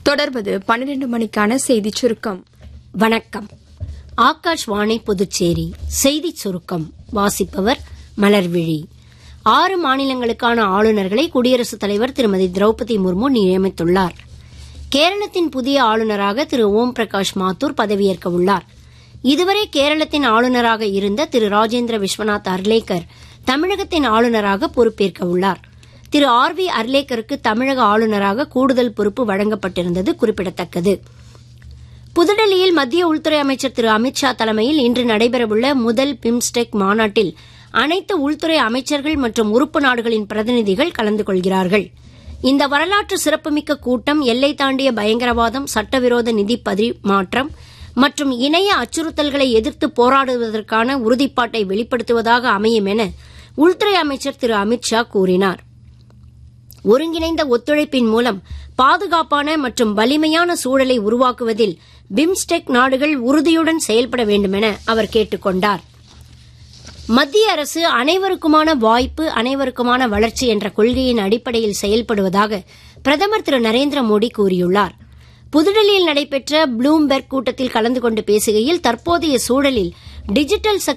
தொடர்வது பன்னிரண்டு மணிக்கான செய்திச் சுருக்கம் வணக்கம் ஆகாஷ்வாணி புதுச்சேரி செய்திச் சுருக்கம் வாசிப்பவர் மலர்விழி ஆறு மாநிலங்களுக்கான ஆளுநர்களை குடியரசுத் தலைவர் திருமதி திரௌபதி முர்மு நியமித்துள்ளார் கேரளத்தின் புதிய ஆளுநராக திரு ஓம் பிரகாஷ் மாத்தூர் பதவியேற்க உள்ளார் இதுவரை கேரளத்தின் ஆளுநராக இருந்த திரு ராஜேந்திர விஸ்வநாத் அர்லேக்கர் தமிழகத்தின் ஆளுநராக பொறுப்பேற்க உள்ளார் திரு ஆர் வி அர்லேக்கருக்கு தமிழக ஆளுநராக கூடுதல் பொறுப்பு வழங்கப்பட்டிருந்தது குறிப்பிடத்தக்கது புதுடெல்லியில் மத்திய உள்துறை அமைச்சர் திரு அமித்ஷா தலைமையில் இன்று நடைபெறவுள்ள முதல் பிம்ஸ்டெக் மாநாட்டில் அனைத்து உள்துறை அமைச்சர்கள் மற்றும் உறுப்பு நாடுகளின் பிரதிநிதிகள் கலந்து கொள்கிறார்கள் இந்த வரலாற்று சிறப்புமிக்க கூட்டம் எல்லை தாண்டிய பயங்கரவாதம் சட்டவிரோத நிதி பரிமாற்றம் மற்றும் இணைய அச்சுறுத்தல்களை எதிர்த்து போராடுவதற்கான உறுதிப்பாட்டை வெளிப்படுத்துவதாக அமையும் என உள்துறை அமைச்சர் திரு அமித்ஷா கூறினார் ஒருங்கிணைந்த ஒத்துழைப்பின் மூலம் பாதுகாப்பான மற்றும் வலிமையான சூழலை உருவாக்குவதில் பிம்ஸ்டெக் நாடுகள் உறுதியுடன் செயல்பட வேண்டுமென அவர் கேட்டுக் கொண்டார் மத்திய அரசு அனைவருக்குமான வாய்ப்பு அனைவருக்குமான வளர்ச்சி என்ற கொள்கையின் அடிப்படையில் செயல்படுவதாக பிரதமர் திரு நரேந்திர மோடி கூறியுள்ளார் புதுடெல்லியில் நடைபெற்ற ப்ளூம்பெர்க் கூட்டத்தில் கலந்து கொண்டு பேசுகையில் தற்போதைய சூழலில் டிஜிட்டல் சக்தி